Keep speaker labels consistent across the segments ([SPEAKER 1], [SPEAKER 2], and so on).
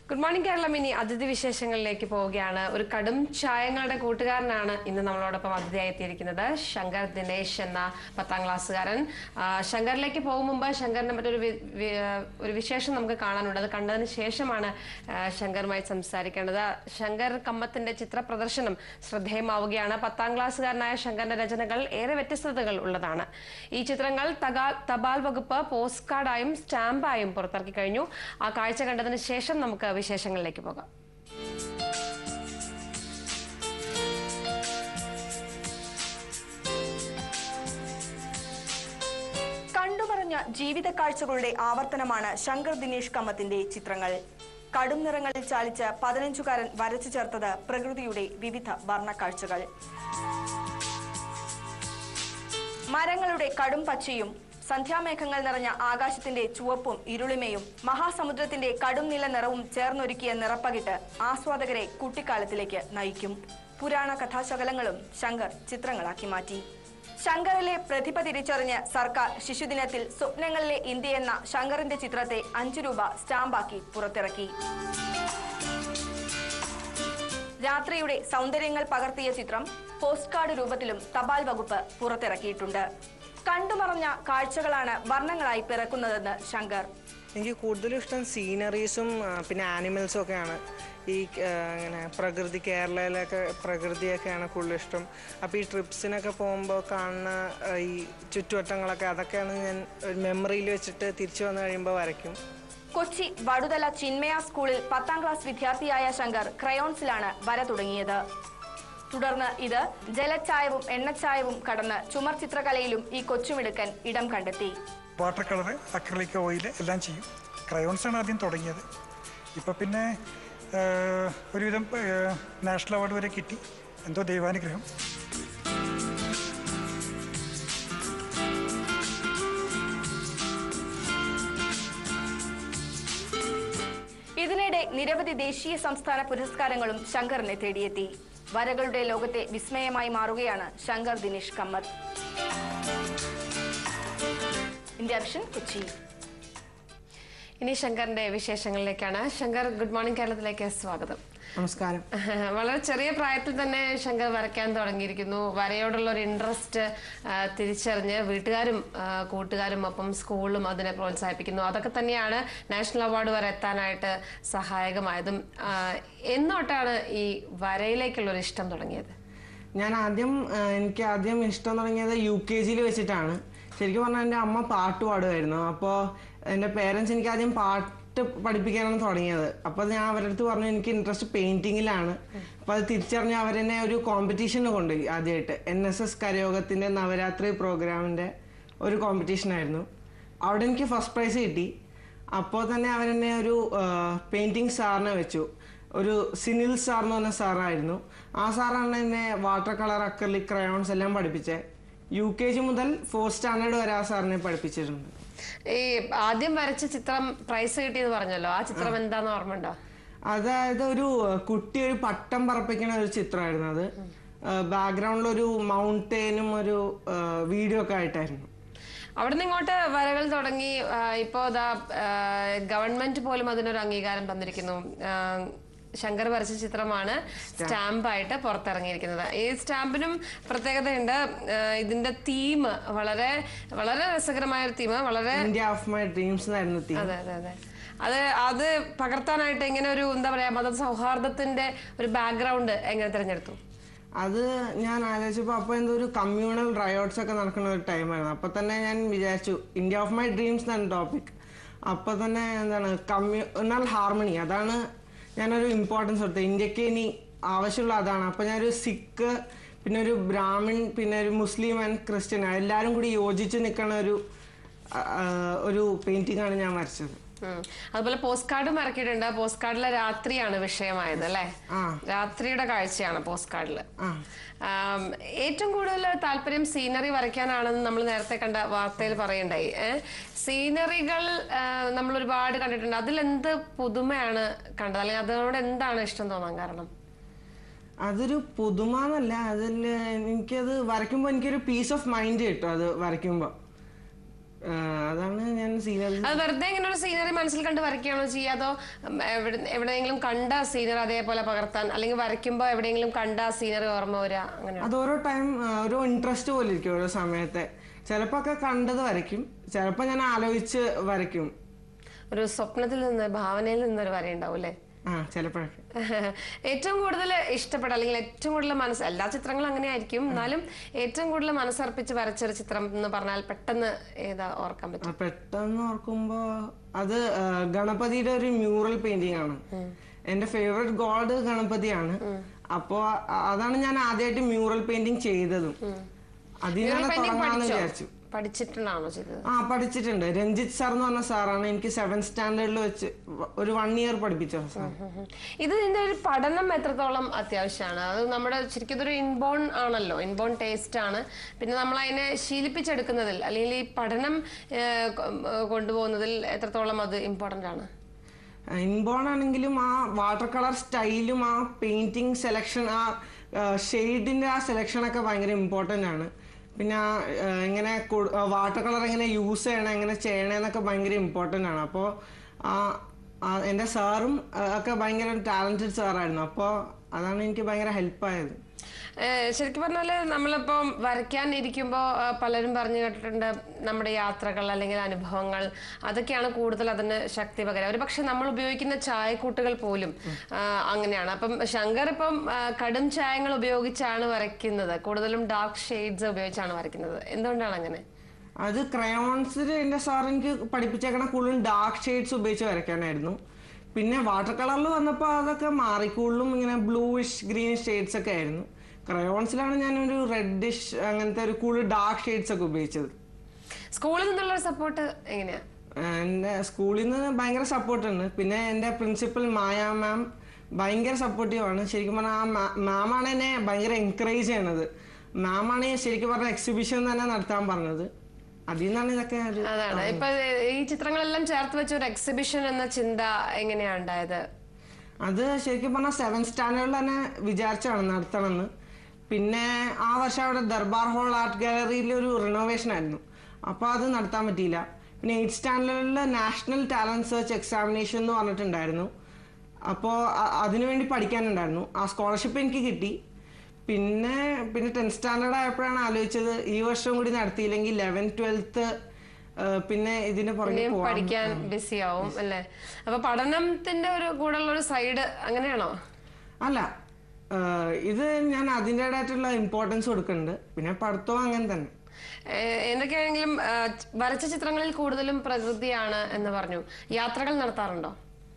[SPEAKER 1] Good morning Keralam ഇനി അതിഥി വിശേഷങ്ങളിലേക്ക് പോവുകയാണ് ഒരു കടും ചായങ്ങളുടെ കൂട്ടുകാരനാണ് ഇന്ന് നമ്മളോടൊപ്പം അതിഥിയായി എത്തിയിരിക്കുന്നത് ശങ്കർ ദിനേശ് എന്ന പത്താം ക്ലാസ്സുകാരൻ ആ, ശങ്കറിലേക്ക് പോകും മുമ്പ് ശങ്കറിന്റെ മറ്റൊരു വി- വി- ഒരു വിശേഷം നമുക്ക് കാണാനുണ്ട് അത് കണ്ടതിന് ശേഷമാണ് ആ, ശങ്കറുമായി സംസാരിക്കേണ്ടത് ശങ്കർ കമ്മത്തിന്റെ ചിത്ര പ്രദർശനം ശ്രദ്ധേയമാവുകയാണ് പത്താം ക്ലാസ്സുകാരനായ ശങ്കറിന്റെ രചനകൾ ഏറെ വ്യത്യസ്തതകൾ ഉള്ളതാണ് ഈ ചിത്രങ്ങൾ തകാ- തപാൽ വകുപ്പ് പോസ്റ്റ് കാർഡായും സ്റ്റാമ്പായും പുറത്തിറക്കി കഴിഞ്ഞു ആ കാഴ്ച കണ്ടതിന് ശേഷം നമുക്ക് വിശേഷങ്ങളിലേക്ക് പോകാം
[SPEAKER 2] കണ്ടുമറഞ്ഞ ജീവിത കാഴ്ചകളുടെ ആവർത്തനമാണ് ശങ്കർ ദിനേഷ് കമ്മത്തിന്റെ ചിത്രങ്ങൾ കടും നിറങ്ങളിൽ ചാലിച്ച് പതിനഞ്ചുകാരൻ വരച്ചു ചേർത്തത് പ്രകൃതിയുടെ വിവിധ വർണ്ണക്കാഴ്ചകൾ മരങ്ങളുടെ കടും പച്ചയും സന്ധ്യാമേഘങ്ങൾ നിറഞ്ഞ ആകാശത്തിന്റെ ചുവപ്പും ഇരുളിമയും മഹാസമുദ്രത്തിന്റെ കടും നില നിറവും ചേർന്നൊരുക്കിയ നിറപ്പകിട്ട് ആസ്വാദകരെ കുട്ടിക്കാലത്തിലേക്ക് നയിക്കും പുരാണ കഥാശകലങ്ങളും ശങ്കർ ചിത്രങ്ങളാക്കി മാറ്റി ശങ്കറിലെ പ്രതിഭ തിരിച്ചറിഞ്ഞ് സർക്കാർ ശിശുദിനത്തിൽ സ്വപ്നങ്ങളിലെ ഇന്ത്യ എന്ന ശങ്കറിന്റെ ചിത്രത്തെ അഞ്ചു രൂപ സ്റ്റാമ്പാക്കി പുറത്തിറക്കി രാത്രിയുടെ സൗന്ദര്യങ്ങൾ പകർത്തിയ ചിത്രം പോസ്റ്റ് കാർഡ് രൂപത്തിലും തപാൽ വകുപ്പ് പുറത്തിറക്കിയിട്ടുണ്ട് കണ്ടുമറഞ്ഞ കാഴ്ചകളാണ് വർണ്ണങ്ങളായി പിറക്കുന്നതെന്ന് ശങ്കർ
[SPEAKER 3] എനിക്ക് കൂടുതലും ഇഷ്ടം സീനറീസും ആ, പിന്നെ ആനിമൽസും ഒക്കെയാണ് ഈ ആ, ഇങ്ങനെ പ്രകൃതി കേരളയിലൊക്കെ പ്രകൃതിയൊക്കെയാണ് കൂടുതൽ ഇഷ്ടം അപ്പോൾ ഈ ട്രിപ്സിനൊക്കെ പോകുമ്പോൾ കാണുന്ന ആ, ഈ ചുറ്റുവട്ടങ്ങളൊക്കെ അതൊക്കെയാണ് ഞാൻ മെമ്മറിയിൽ വെച്ചിട്ട് തിരിച്ചു വന്നു കഴിയുമ്പോൾ വരയ്ക്കും
[SPEAKER 2] കൊച്ചി വടുതല ചിന്മയ സ്കൂളിൽ പത്താം ക്ലാസ് വിദ്യാർത്ഥിയായ ശങ്കർ ക്രയോൺസിലാണ് വര തുടങ്ങിയത് തുടർന്ന് ഇത് ജലച്ചായവും എണ്ണച്ചായവും കടന്ന് ചുമർ ചിത്രകലയിലും ഈ കൊച്ചുമിടുക്കൻ ഇടം കണ്ടെത്തി
[SPEAKER 4] വാട്ടർ കളർ അക്രലിക് ഓയിൽ എല്ലാം ചെയ്യും ക്രയോൺസാണ് ആദ്യം തുടങ്ങിയത് ഇപ്പോൾ പിന്നെ ആ, ഒരുവിധം ആ, നാഷണൽ അവാർഡ് വരെ കിട്ടി എന്തോ ദൈവാനുഗ്രഹം
[SPEAKER 2] ഇതിനിടെ നിരവധി ദേശീയ സംസ്ഥാന പുരസ്കാരങ്ങളും ശങ്കറിനെ തേടിയെത്തി വരകളുടെ ലോകത്തെ വിസ്മയമായി മാറുകയാണ് ശങ്കർ ദിനേഷ് കമ്മത്ത് ഇന്ത്യ വിഷൻ കൊച്ചി
[SPEAKER 1] ഇനി ശങ്കറിന്റെ വിശേഷങ്ങളിലേക്കാണ് ശങ്കർ ഗുഡ് മോർണിംഗ് കേരളത്തിലേക്ക് സ്വാഗതം
[SPEAKER 3] നമസ്കാരം
[SPEAKER 1] വളരെ ചെറിയ പ്രായത്തിൽ തന്നെ ശങ്കർ വരയ്ക്കാൻ തുടങ്ങിയിരിക്കുന്നു വരയോടുള്ള ഒരു ഇൻട്രസ്റ്റ് തിരിച്ചറിഞ്ഞ് വീട്ടുകാരും ആ, കൂട്ടുകാരും ഒപ്പം സ്കൂളും അതിനെ പ്രോത്സാഹിപ്പിക്കുന്നു അതൊക്കെ തന്നെയാണ് നാഷണൽ അവാർഡ് വരെ എത്താനായിട്ട് സഹായകമായതും ആ, എന്നോട്ടാണ് ഈ വരയിലേക്കുള്ള ഒരു ഇഷ്ടം തുടങ്ങിയത്
[SPEAKER 5] ഞാൻ ആദ്യം ആ, എനിക്ക് ആദ്യം ഇഷ്ടം തുടങ്ങിയത് യു കെ ജിയിൽ വെച്ചിട്ടാണ് ശരിക്കും പറഞ്ഞാൽ എൻ്റെ അമ്മ പാട്ട് പാടുമായിരുന്നു അപ്പോൾ എൻ്റെ പേരൻസ് എനിക്ക് ആദ്യം പാട്ട് പഠിപ്പിക്കാനാണ് തുടങ്ങിയത് അപ്പോൾ ഞാൻ അവരുടെ അടുത്ത് പറഞ്ഞു എനിക്ക് ഇൻട്രസ്റ്റ് പെയിൻറ്റിങ്ങിലാണ് അപ്പോൾ അത് തിരിച്ചറിഞ്ഞ് അവരെന്നെ ഒരു കോമ്പറ്റീഷന് കൊണ്ടുപോയി ആദ്യമായിട്ട് എൻ എസ് എസ് കരയോഗത്തിൻ്റെ നവരാത്രി പ്രോഗ്രാമിൻ്റെ ഒരു കോമ്പറ്റീഷനായിരുന്നു അവിടെ എനിക്ക് ഫസ്റ്റ് പ്രൈസ് കിട്ടി അപ്പോൾ തന്നെ അവരെന്നെ ഒരു പെയിൻറ്റിങ് സാറിനെ വെച്ചു ഒരു സിനിൽ സാർ എന്ന് പറഞ്ഞ സാറായിരുന്നു ആ സാറാണ് എന്നെ വാട്ടർ കളർ അക്രലിക് ക്രയോൺസ് എല്ലാം പഠിപ്പിച്ചത് യു കെ ജി മുതൽ ഫോർത്ത് സ്റ്റാൻഡേർഡ് വരെ ആ സാറിനെ പഠിപ്പിച്ചിട്ടുണ്ട്
[SPEAKER 1] ഈ ആദ്യം വരച്ച ചിത്രം പ്രൈസ് കിട്ടിയെന്ന് പറഞ്ഞല്ലോ ആ ചിത്രം എന്താന്ന് ഓർമ്മയുണ്ടോ
[SPEAKER 5] അതായത് ഒരു ഏഹ്, കുട്ടി ഒരു പട്ടം പറപ്പിക്കുന്ന ഒരു ചിത്രമായിരുന്നു അത് ബാക്ക്ഗ്രൗണ്ടിൽ ഒരു മൗണ്ടെയിനും ഒരു വീഡിയോ ഒക്കെ ആയിട്ടായിരുന്നു
[SPEAKER 1] അവിടുന്ന് ഇങ്ങോട്ട് വരകൾ തുടങ്ങി ആ, ഇപ്പോ ഇതാ ആ, ഗവൺമെന്റ് പോലും അതിനൊരു അംഗീകാരം തന്നിരിക്കുന്നു ആ, ശങ്കർ വരച്ച ചിത്രമാണ് സ്റ്റാമ്പായിട്ട് പുറത്തിറങ്ങിയിരിക്കുന്നത് ഈ സ്റ്റാമ്പിനും പ്രത്യേകതയുണ്ട് ആ, ഇതിന്റെ തീം വളരെ വളരെ രസകരമായ ഒരു തീം വളരെ
[SPEAKER 5] ഇന്ത്യ ഓഫ് മൈ ഡ്രീംസ് എന്നായിരുന്നു തീം
[SPEAKER 1] അതെ അതെ അതെ അത് അത് പകർത്താനായിട്ട് ഇങ്ങനെ ഒരു എന്താ പറയാ മത സൗഹാർദ്ദത്തിന്റെ ഒരു ബാക്ക്ഗ്രൗണ്ട് എങ്ങനെ തിരഞ്ഞെടുത്തു
[SPEAKER 5] അത് ഞാൻ ആലോചിച്ചപ്പോൾ അപ്പോൾ എന്തോ ഒരു കമ്മ്യൂണൽ റയോട്ട്സ് ഒക്കെ നടക്കുന്ന ഒരു ടൈമായിരുന്നു അപ്പോൾ തന്നെ ഞാൻ വിചാരിച്ചു ഇന്ത്യ ഓഫ് മൈ ഡ്രീംസ് എന്നാണ് ടോപ്പിക് അപ്പോൾ തന്നെ എന്താണ് കമ്മ്യൂണൽ ഹാർമണി അതാണ് ഞാനൊരു ഇമ്പോർട്ടൻസ് കൊടുത്തത് ഇന്ത്യക്ക് ഇനി ആവശ്യമുള്ള അതാണ് അപ്പോൾ ഞാനൊരു സിഖ് പിന്നെ ഒരു ബ്രാഹ്മിൺ പിന്നെ ഒരു മുസ്ലിം ആൻഡ് ക്രിസ്ത്യൻ എല്ലാവരും കൂടി യോജിച്ച് നിൽക്കുന്ന ഒരു ആ, ആ, ഒരു പെയിൻറ്റിംഗ് ആണ് ഞാൻ വരച്ചത്
[SPEAKER 1] ഉം. അതുപോലെ പോസ്റ്റ് കാർഡും ഇറക്കിയിട്ടുണ്ട് പോസ്റ്റ് കാർഡിലെ രാത്രിയാണ് വിഷയമായത് അല്ലേ
[SPEAKER 5] ആ.
[SPEAKER 1] രാത്രിയുടെ കാഴ്ചയാണ് പോസ്റ്റ് കാർഡിൽ
[SPEAKER 5] ആ
[SPEAKER 1] ആം, ഏറ്റവും കൂടുതൽ താല്പര്യം സീനറി വരയ്ക്കാനാണെന്ന് നമ്മൾ നേരത്തെ കണ്ട വാർത്തയിൽ പറയണ്ടായി ഏഹ് സീനറികൾ നമ്മൾ ഒരുപാട് കണ്ടിട്ടുണ്ട് അതിലെന്ത് പുതുമയാണ് കണ്ടത് അല്ലെങ്കിൽ അതിനോട് എന്താണ് ഇഷ്ടം തോന്നാൻ കാരണം
[SPEAKER 5] അതൊരു പുതുമ എന്നല്ല അതിൽ എനിക്കത് വരയ്ക്കുമ്പോൾ എനിക്കൊരു പീസ് ഓഫ് മൈൻഡ് കിട്ടും അത് വരയ്ക്കുമ്പോൾ ആ, അതാണ് ഞാൻ സീനറി
[SPEAKER 1] അത് വെറുതെ ഇങ്ങനെ ഒരു സീനറി മനസ്സിൽ കണ്ട് വരയ്ക്കുകയാണോ ചെയ്യുക അതോ ഉം, എവിടെ എവിടെയെങ്കിലും കണ്ട സീനറി അതേപോലെ പകർത്താൻ അല്ലെങ്കിൽ വരയ്ക്കുമ്പോൾ എവിടെയെങ്കിലും കണ്ട സീനറി ഓർമ്മ വരിക അങ്ങനെ
[SPEAKER 5] അത് ഓരോ ടൈം ഒരു ഇൻട്രസ്റ്റ് പോലെ ഇരിക്കും ഓരോ സമയത്തെ ചിലപ്പോ ഒക്കെ കണ്ടത് വരയ്ക്കും ചിലപ്പോ ഞാൻ ആലോചിച്ച് വരയ്ക്കും
[SPEAKER 1] ഒരു സ്വപ്നത്തിൽ നിന്ന് ഭാവനയിൽ നിന്നൊരു വരയുണ്ടാവും അല്ലേ
[SPEAKER 5] ആ ചിലപ്പോഴൊക്കെ
[SPEAKER 1] ഏറ്റവും കൂടുതൽ ഇഷ്ടപ്പെട്ട അല്ലെങ്കിൽ ഏറ്റവും കൂടുതൽ മനസ്സ് എല്ലാ ചിത്രങ്ങളും അങ്ങനെ ആയിരിക്കും എന്നാലും ഏറ്റവും കൂടുതൽ മനസ്സർപ്പിച്ച് വരച്ചൊരു ചിത്രം എന്ന് പറഞ്ഞാൽ പെട്ടെന്ന് ഏതാ ഓർക്കാൻ പറ്റും
[SPEAKER 5] ആ, പെട്ടെന്ന് ഓർക്കുമ്പോ അത് ആ, ഗണപതിയുടെ ഒരു മ്യൂറൽ പെയിന്റിംഗ് ആണ് എന്റെ ഫേവറേറ്റ് ഗോഡ് ഗണപതിയാണ് അപ്പോ അ- അതാണ് ഞാൻ ആദ്യമായിട്ട് മ്യൂറൽ പെയിന്റിംഗ് ചെയ്തതും അതിൽ
[SPEAKER 1] Mural
[SPEAKER 5] നിന്ന്
[SPEAKER 1] painting
[SPEAKER 5] തുടങ്ങാന്ന്
[SPEAKER 1] പഠിച്ചോ?
[SPEAKER 5] വിചാരിച്ചു
[SPEAKER 1] പഠിച്ചിട്ടുണ്ടാണോ ചെയ്തത്
[SPEAKER 5] ആ പഠിച്ചിട്ടുണ്ട് രഞ്ജിത്ത് സാർ എന്ന് പറഞ്ഞ സാറാണ് എനിക്ക് സെവൻത് സ്റ്റാൻഡേർഡിൽ വെച്ച് വ- ഒരു വൺ ഇയർ പഠിപ്പിച്ച സാർ
[SPEAKER 1] ഉം. ഇത് ഇതിന്റെ ഒരു പഠനം എത്രത്തോളം അത്യാവശ്യമാണ് അത് നമ്മുടെ ശരിക്കും ഇതൊരു ഇൻബോൺ ആണല്ലോ ഇൻബോൺ ടേസ്റ്റ് ആണ് പിന്നെ നമ്മൾ അതിനെ ശീലിപ്പിച്ചെടുക്കുന്നതിൽ അല്ലെങ്കിൽ ഈ പഠനം ഏഹ്, കൊ- ഏഹ്, കൊണ്ടുപോകുന്നതിൽ എത്രത്തോളം അത് ഇമ്പോർട്ടന്റ് ആണ്
[SPEAKER 5] ഇൻബോൺ ആണെങ്കിലും ആ വാട്ടർ കളർ സ്റ്റൈലും ആ പെയിന്റിങ് സെലക്ഷൻ ആ ഷെയ്ഡിന്റെ ആ സെലക്ഷൻ ഒക്കെ ഭയങ്കര ഇമ്പോർട്ടന്റ് ആണ് പിന്നെ ആ ആ, എങ്ങനെ വാട്ടർ കളർ എങ്ങനെ യൂസ് ചെയ്യണം എങ്ങനെ ചെയ്യണമെന്നൊക്കെ ഭയങ്കര ഇമ്പോർട്ടന്റ് ആണ് അപ്പോൾ ആ ആ, എൻ്റെ സാറും ആ, ഒക്കെ ഭയങ്കര ടാലൻറ്റഡ് സാറായിരുന്നു അപ്പോൾ അതാണ് എനിക്ക് ഭയങ്കര ഹെൽപ്പായത്
[SPEAKER 1] ഏഹ് ശരിക്കും പറഞ്ഞാല് നമ്മളിപ്പം വരയ്ക്കാൻ ഇരിക്കുമ്പോൾ പലരും പറഞ്ഞു കേട്ടിട്ടുണ്ട് നമ്മുടെ യാത്രകൾ അല്ലെങ്കിൽ അനുഭവങ്ങൾ അതൊക്കെയാണ് കൂടുതൽ അതിന് ശക്തി പകരം ഒരു പക്ഷെ നമ്മൾ ഉപയോഗിക്കുന്ന ചായക്കൂട്ടുകൾ പോലും ആ, അങ്ങനെയാണ് അപ്പം ശങ്കർ ഇപ്പം ആ, കടും ചായങ്ങൾ ഉപയോഗിച്ചാണ് വരയ്ക്കുന്നത് കൂടുതലും ഡാർക്ക് ഷെയ്ഡ്സ് ഉപയോഗിച്ചാണ് വരയ്ക്കുന്നത് എന്തുകൊണ്ടാണ് അങ്ങനെ
[SPEAKER 5] അത് ക്രയോൺസിൽ എൻ്റെ സാർ എനിക്ക് പഠിപ്പിച്ചേക്കണ കൂടുതലും ഡാർക്ക് ഷെയ്ഡ്സ് ഉപയോഗിച്ച് വരയ്ക്കാനായിരുന്നു പിന്നെ വാട്ടർ കളറിൽ വന്നപ്പോൾ അതൊക്കെ മാറി കൂടുതലും ഇങ്ങനെ ബ്ലൂയിഷ് ഗ്രീൻ ഷെയ്ഡ്സ് ഒക്കെ ആയിരുന്നു ക്രയോൺസിലാണ് ഞാനൊരു റെഡിഷ് അങ്ങനത്തെ ഒരു കൂടുതൽ ഡാർക്ക് ഷെയ്ഡ്സ് ഒക്കെ ഉപയോഗിച്ചത്
[SPEAKER 1] സ്കൂളിൽ നിന്നുള്ള സപ്പോർട്ട് എങ്ങനെയാ
[SPEAKER 5] എൻ്റെ സ്കൂളിൽ നിന്ന് ഭയങ്കര സപ്പോർട്ട് ഉണ്ട് പിന്നെ എൻ്റെ പ്രിൻസിപ്പൽ മായ മാം ഭയങ്കര സപ്പോർട്ടീവാണ് ശരിക്കും പറഞ്ഞാൽ ആ മാമാണ് എന്നെ ഭയങ്കര എൻകറേജ് ചെയ്യണത് മാമാണ് ശരിക്കും പറഞ്ഞ എക്സിബിഷൻ തന്നെ നടത്താൻ പറഞ്ഞത് അതിൽ നിന്നാണ് ഇതൊക്കെ ഒരു
[SPEAKER 1] അതാണ് ഇപ്പൊ ഈ ചിത്രങ്ങളെല്ലാം ചേർത്ത് വെച്ച ഒരു എക്സിബിഷൻ എന്ന ചിന്ത എങ്ങനെയാ ഉണ്ടായത്
[SPEAKER 5] അത് ശരിക്കും പറഞ്ഞാൽ സെവൻ സ്റ്റാൻഡേർഡിൽ തന്നെ വിചാരിച്ചാണ് നടത്തണമെന്ന് പിന്നെ ആ വർഷം അവിടെ ദർബാർ ഹോൾ ആർട്ട് ഗാലറിയിൽ ഒരു റിനോവേഷൻ ആയിരുന്നു അപ്പോൾ അത് നടത്താൻ പറ്റിയില്ല പിന്നെ എയ്റ്റ് സ്റ്റാൻഡേർഡിൽ നാഷണൽ ടാലൻറ്റ് സെർച്ച് എക്സാമിനേഷൻ എന്ന് പറഞ്ഞിട്ടുണ്ടായിരുന്നു അപ്പോൾ അതിനുവേണ്ടി പഠിക്കാനുണ്ടായിരുന്നു ആ സ്കോളർഷിപ്പ് എനിക്ക് കിട്ടി പിന്നെ പിന്നെ ടെൻത്ത് സ്റ്റാൻഡേർഡ് ആയപ്പോഴാണ് ആലോചിച്ചത് ഈ വർഷം കൂടി നടത്തിയില്ലെങ്കിൽ ലെവൻ ട്വൽത്ത് പിന്നെ ഇതിന് പുറകെ
[SPEAKER 1] ഇനിയും
[SPEAKER 5] പോവാം
[SPEAKER 1] പഠിക്കാൻ ബിസി ആവും അല്ലേ അപ്പൊ പഠനത്തിന്റെ ഒരു കൂടെയുള്ള ഒരു സൈഡ് അങ്ങനെയാണോ
[SPEAKER 5] അല്ല ഏഹ് ഇത് ഞാൻ അതിൻ്റെതായിട്ടുള്ള ഇമ്പോർട്ടൻസ് കൊടുക്കുന്നുണ്ട് പിന്നെ പഠിത്തവും അങ്ങനെ തന്നെ
[SPEAKER 1] ഏഹ് എന്തൊക്കെയാണെങ്കിലും ആഹ് വരച്ച ചിത്രങ്ങളിൽ കൂടുതലും പ്രകൃതിയാണ് എന്ന് പറഞ്ഞു യാത്രകൾ നടത്താറുണ്ടോ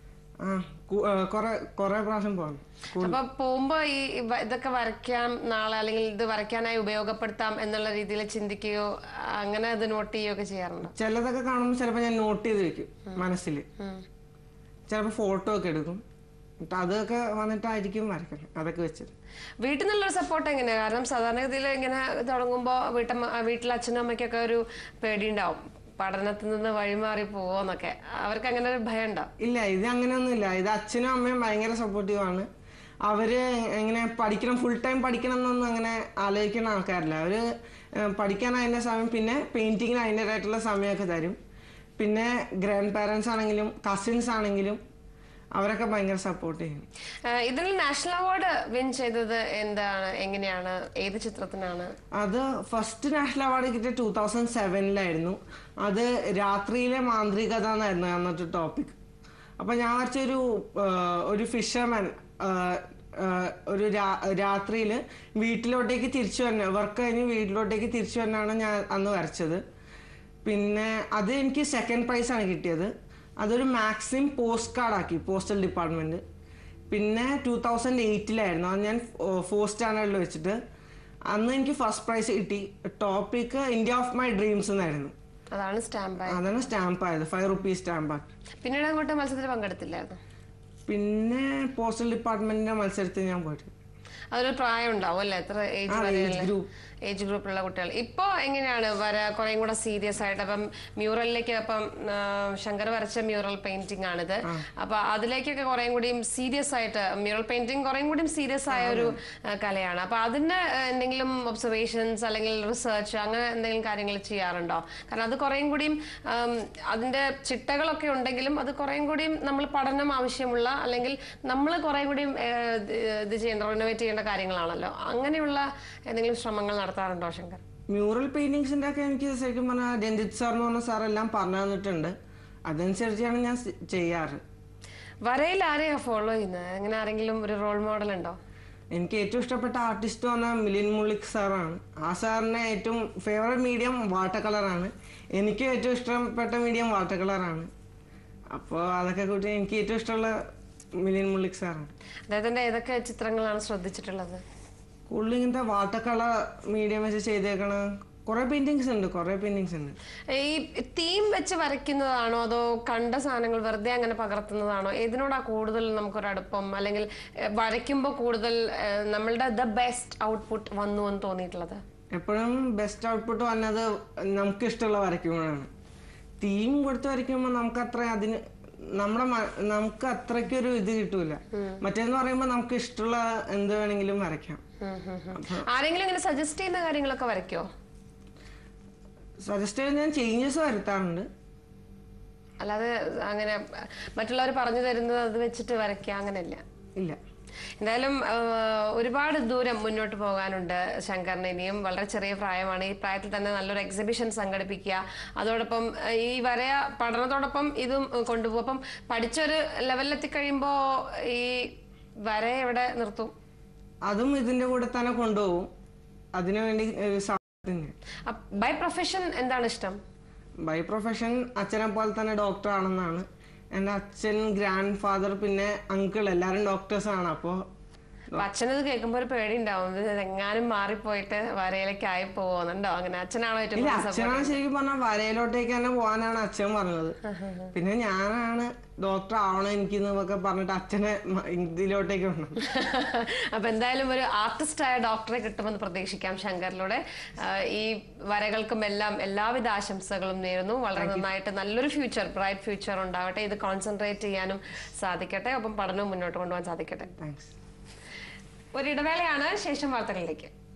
[SPEAKER 5] ആ കു- ഏഹ് കുറെ കുറെ പ്രാവശ്യം പോകാം
[SPEAKER 1] അപ്പൊ പോകുമ്പോ ഈ വ- ഇതൊക്കെ വരയ്ക്കാം നാളെ അല്ലെങ്കിൽ ഇത് വരയ്ക്കാനായി ഉപയോഗപ്പെടുത്താം എന്നുള്ള രീതിയിൽ ചിന്തിക്കുകയോ അങ്ങനെ അത് നോട്ട് ചെയ്യുകയോ ഒക്കെ ചെയ്യാറുണ്ടോ
[SPEAKER 5] ചിലതൊക്കെ കാണുമ്പോൾ ചിലപ്പോൾ ഞാൻ നോട്ട് ചെയ്ത് വെക്കും മനസ്സിൽ
[SPEAKER 1] ഉം.
[SPEAKER 5] ചിലപ്പോൾ ഫോട്ടോ ഒക്കെ എടുക്കും എന്നിട്ട് അതൊക്കെ വന്നിട്ടായിരിക്കും വരയ്ക്കണം അതൊക്കെ വെച്ചിട്ട്
[SPEAKER 1] വീട്ടിൽ നിന്നുള്ള സപ്പോർട്ട് എങ്ങനെയാ കാരണം സാധാരണഗതിയിൽ ഇങ്ങനെ തുടങ്ങുമ്പോൾ വീട്ടമ്മ ആ, വീട്ടിലെ അച്ഛനും അമ്മയ്ക്കൊക്കെ ഒരു പേടിയുണ്ടാവും പഠനത്തിൽ നിന്ന് വഴിമാറി പോവോന്നൊക്കെ അവർക്ക് അങ്ങനെ ഒരു ഭയം ഉണ്ടാവും
[SPEAKER 5] ഇല്ല ഇത് അങ്ങനെയൊന്നുമില്ല ഇത് അച്ഛനും അമ്മയും ഭയങ്കര സപ്പോർട്ടീവാണ് അവര് എങ്ങനെ പഠിക്കണം ഫുൾ ടൈം പഠിക്കണം എന്നൊന്നും അങ്ങനെ ആലോചിക്കുന്ന ആൾക്കാരില്ല അവര് ഏഹ്, പഠിക്കാൻ അതിന്റെ സമയം പിന്നെ പെയിന്റിങ്ങിന് അതിൻ്റെതായിട്ടുള്ള സമയമൊക്കെ തരും പിന്നെ ഗ്രാൻഡ് പാരൻസ് ആണെങ്കിലും കസിൻസ് ആണെങ്കിലും അവരൊക്കെ ഭയങ്കര സപ്പോർട്ട് ചെയ്യും
[SPEAKER 1] ആഹ് ഇതിൽ നാഷണൽ അവാർഡ് വിൻ ചെയ്തത് എന്താണ് എങ്ങനെയാണ് ഏത് ചിത്രത്തിനാണ്
[SPEAKER 5] അത് ഫസ്റ്റ് നാഷണൽ അവാർഡ് കിട്ടിയ ടൂ തൗസൻഡ് സെവനിലായിരുന്നു അത് രാത്രിയിലെ മാന്ത്രികത എന്നായിരുന്നു അന്നത്തെ ടോപ്പിക് അപ്പൊ ഞാൻ വരച്ചൊരു ആഹ്, ഒരു ഫിഷർമാൻ ഒരു രാത്രിയിൽ വീട്ടിലോട്ടേക്ക് തിരിച്ചു വരണ വർക്ക് കഴിഞ്ഞ് വീട്ടിലോട്ടേക്ക് തിരിച്ചു വരണാണ് ഞാൻ അന്ന് വരച്ചത് പിന്നെ അത് എനിക്ക് സെക്കൻഡ് പ്രൈസ് ആണ് കിട്ടിയത് അതൊരു മാക്സിം പോസ്റ്റ് കാർഡാക്കി പോസ്റ്റൽ ഡിപ്പാർട്ട്മെന്റ് പിന്നെ ടൂ തൗസൻഡ് എയ്റ്റിലായിരുന്നു അത് ഞാൻ ഫോർത്ത് സ്റ്റാൻഡേർഡിൽ വെച്ചിട്ട് അന്ന് എനിക്ക് ഫസ്റ്റ് പ്രൈസ് കിട്ടി topic India of my dreams എന്നായിരുന്നു
[SPEAKER 1] അതാണ് സ്റ്റാമ്പ്
[SPEAKER 5] അതാണ് സ്റ്റാമ്പ് ആയത് ഫൈവ് റുപ്പീസ് സ്റ്റാമ്പ് ആക്കി
[SPEAKER 1] പിന്നീട് അങ്ങോട്ട് മത്സരത്തിൽ പങ്കെടുത്തില്ലായിരുന്നു
[SPEAKER 5] പിന്നെ പോസ്റ്റൽ ഡിപ്പാർട്ട്മെന്റിന്റെ മത്സരത്തിൽ ഞാൻ പോയിട്ട്
[SPEAKER 1] അതൊരു പ്രായം ഉണ്ടാവും അല്ലേ എത്ര ഏജ്
[SPEAKER 5] ആ,
[SPEAKER 1] വരെ
[SPEAKER 5] age group.
[SPEAKER 1] ഏജ് ഗ്രൂപ്പിലുള്ള കുട്ടികൾ ഇപ്പോ എങ്ങനെയാണ് വര കുറേ കൂടെ സീരിയസ് ആയിട്ട് അപ്പം മ്യൂറലിലേക്ക് അപ്പം ആ, ശങ്കർ വരച്ച മ്യൂറൽ പെയിന്റിംഗ് ആണിത് അപ്പൊ അതിലേക്കൊക്കെ കുറേ കൂടിയും സീരിയസ് ആയിട്ട് മ്യൂറൽ പെയിന്റിംഗ് കുറേ കൂടിയും സീരിയസ് ആയ ഒരു ആ, കലയാണ് അപ്പൊ അതിന് എന്തെങ്കിലും ഒബ്സർവേഷൻസ് അല്ലെങ്കിൽ റിസർച്ച് അങ്ങനെ എന്തെങ്കിലും കാര്യങ്ങൾ ചെയ്യാറുണ്ടോ കാരണം അത് കുറേ കൂടിയും ആം, അതിന്റെ ചിട്ടകളൊക്കെ ഉണ്ടെങ്കിലും അത് കുറേ കൂടിയും നമ്മൾ പഠനം ആവശ്യമുള്ള അല്ലെങ്കിൽ നമ്മൾ കുറേ കൂടിയും ഏ, ഇത് ഇത് ചെയ്യേണ്ട റിനോവേറ്റ് ചെയ്യേണ്ട കാര്യങ്ങളാണല്ലോ അങ്ങനെയുള്ള എന്തെങ്കിലും ശ്രമങ്ങൾ നടത്താറുണ്ടോ ശങ്കർ
[SPEAKER 5] മ്യൂറൽ പെയിന്റിങ്സിന്റെ ഒക്കെ എനിക്ക് ശരിക്കും പറഞ്ഞാൽ രഞ്ജിത്ത് സാർ എന്ന് പറഞ്ഞ സാർ എല്ലാം പറഞ്ഞു തന്നിട്ടുണ്ട് അതനുസരിച്ചാണ് ഞാൻ സ് ചെയ്യാറ്
[SPEAKER 1] വരയിൽ ആരെയാ ഫോളോ ചെയ്യുന്നത് അങ്ങനെ ആരെങ്കിലും ഒരു റോൾ മോഡൽ ഉണ്ടോ
[SPEAKER 5] എനിക്ക് ഏറ്റവും ഇഷ്ടപ്പെട്ട ആർട്ടിസ്റ്റ് പറഞ്ഞാൽ മിലിൻ മുള്ളിക് സാറാണ് ആ സാറിന്റെ ഏറ്റവും ഫേവറേറ്റ് മീഡിയം വാട്ടർ കളറാണ് എനിക്ക് ഏറ്റവും ഇഷ്ടപ്പെട്ട മീഡിയം വാട്ടർ കളറാണ് അപ്പോൾ അതൊക്കെ കൂട്ടി എനിക്ക് ഏറ്റവും ഇഷ്ടമുള്ള മിലിൻ മുള്ളിക് സാറാണ്
[SPEAKER 1] അദ്ദേഹത്തിന്റെ ഏതൊക്കെ ചിത്രങ്ങളാണ് ശ്രദ്ധിച്ചിട്ടുള്ളത്
[SPEAKER 5] കൂടുതൽ ഇങ്ങനത്തെ വാട്ടർ കളർ മീഡിയം വെച്ച് ചെയ്തേക്കണ കുറെ പെയിന്റിങ്സ് ഉണ്ട് കുറെ പെയിന്റിങ്സ് ഉണ്ട്
[SPEAKER 1] ഈ തീം വെച്ച് വരയ്ക്കുന്നതാണോ അതോ കണ്ട സാധനങ്ങൾ വെറുതെ അങ്ങനെ പകർത്തുന്നതാണോ ഏതിനോടാ കൂടുതൽ നമുക്കൊരു അടുപ്പം അല്ലെങ്കിൽ ഏഹ്, വരയ്ക്കുമ്പോൾ കൂടുതൽ ഏഹ്, നമ്മളുടെ ദ ബെസ്റ്റ് ഔട്ട്പുട്ട് വന്നു എന്ന് തോന്നിയിട്ടുള്ളത്
[SPEAKER 5] എപ്പോഴും ബെസ്റ്റ് ഔട്ട്പുട്ട് വന്നത് നമുക്ക് ഇഷ്ടമുള്ള വരയ്ക്കുമ്പോഴാണ് തീം കൊടുത്ത് വരയ്ക്കുമ്പോൾ നമുക്ക് അത്ര അതിന് നമ്മുടെ മ- നമുക്ക് അത്രയ്ക്കൊരു ഇത് കിട്ടൂല മറ്റേന്ന് പറയുമ്പോൾ നമുക്ക് ഇഷ്ടമുള്ള എന്ത് വേണമെങ്കിലും വരയ്ക്കാം
[SPEAKER 1] ആരെങ്കിലും ഇങ്ങനെ സജസ്റ്റ് ചെയ്യുന്ന കാര്യങ്ങളൊക്കെ വരയ്ക്കോ
[SPEAKER 5] സജസ്റ്റ് ചെയ്ത് ഞാൻ ചേഞ്ചസ് വരുത്താറുണ്ട്
[SPEAKER 1] അല്ലാതെ അങ്ങനെ മറ്റുള്ളവർ പറഞ്ഞു തരുന്നത് അത് വെച്ചിട്ട് വരയ്ക്കുക അങ്ങനെയല്ല
[SPEAKER 5] ഇല്ല
[SPEAKER 1] എന്തായാലും ആഹ്, ഒരുപാട് ദൂരം മുന്നോട്ട് പോകാനുണ്ട് ശങ്കറിന് ഇനിയും വളരെ ചെറിയ പ്രായമാണ് ഈ പ്രായത്തിൽ തന്നെ നല്ലൊരു എക്സിബിഷൻ സംഘടിപ്പിക്കുക അതോടൊപ്പം ആഹ്, ഈ വരയ പഠനത്തോടൊപ്പം ഇതും കൊണ്ടുപോകും അപ്പം പഠിച്ചൊരു ലെവലിലെത്തി കഴിയുമ്പോൾ ഈ വര എവിടെ നിർത്തും
[SPEAKER 5] അതും ഇതിന്റെ കൂടെ തന്നെ കൊണ്ടുപോകും അതിനുവേണ്ടി ഒരു സാധ്യത
[SPEAKER 1] ബൈ പ്രൊഫഷൻ എന്താണ് ഇഷ്ടം
[SPEAKER 5] ബൈ പ്രൊഫഷൻ അച്ഛനെ പോലെ തന്നെ ഡോക്ടർ ആണെന്നാണ് എൻ്റെ അച്ഛൻ ഗ്രാൻഡ് ഫാദർ പിന്നെ അങ്കിൾ എല്ലാവരും ഡോക്ടേഴ്സ് ആണ് അപ്പോൾ
[SPEAKER 1] അപ്പൊ അച്ഛനത് കേൾക്കുമ്പോൾ ഒരു പേടി ഉണ്ടാവും ഇത് എങ്ങാനും മാറിപ്പോയിട്ട് വരയിലേക്ക് ആയി പോകുന്നുണ്ടോ അങ്ങനെ അച്ഛനാണോ ഏറ്റവും
[SPEAKER 5] ഇല്ല
[SPEAKER 1] കൂടുതൽ
[SPEAKER 5] അച്ഛനാണ് ശരിക്കും പറഞ്ഞാൽ വരയിലോട്ടേക്ക് തന്നെ പോകാനാണ് അച്ഛൻ പറഞ്ഞത് പിന്നെ ഞാനാണ് ഡോക്ടർ ആവണം എനിക്ക് എന്നൊക്കെ പറഞ്ഞിട്ട് അച്ഛനെ മ- ഇതിലോട്ടേക്ക് വന്നത്
[SPEAKER 1] അപ്പൊ എന്തായാലും ഒരു ആർട്ടിസ്റ്റ് ആയ ഡോക്ടറെ കിട്ടുമെന്ന് പ്രതീക്ഷിക്കാം ശങ്കറിലൂടെ ആഹ് ഈ വരകൾക്കും എല്ലാം എല്ലാവിധ ആശംസകളും നേരുന്നു വളരെ നന്നായിട്ട് നല്ലൊരു ഫ്യൂച്ചർ ബ്രൈറ്റ് ഫ്യൂച്ചർ ഉണ്ടാവട്ടെ ഇത് കോൺസെൻട്രേറ്റ് ചെയ്യാനും സാധിക്കട്ടെ ഒപ്പം പഠനവും മുന്നോട്ട് കൊണ്ടുപോകാൻ സാധിക്കട്ടെ
[SPEAKER 5] താങ്ക്സ്
[SPEAKER 1] ഒരു ഇടവേളയാണ് ശേഷം വാർത്തകളിലേക്ക്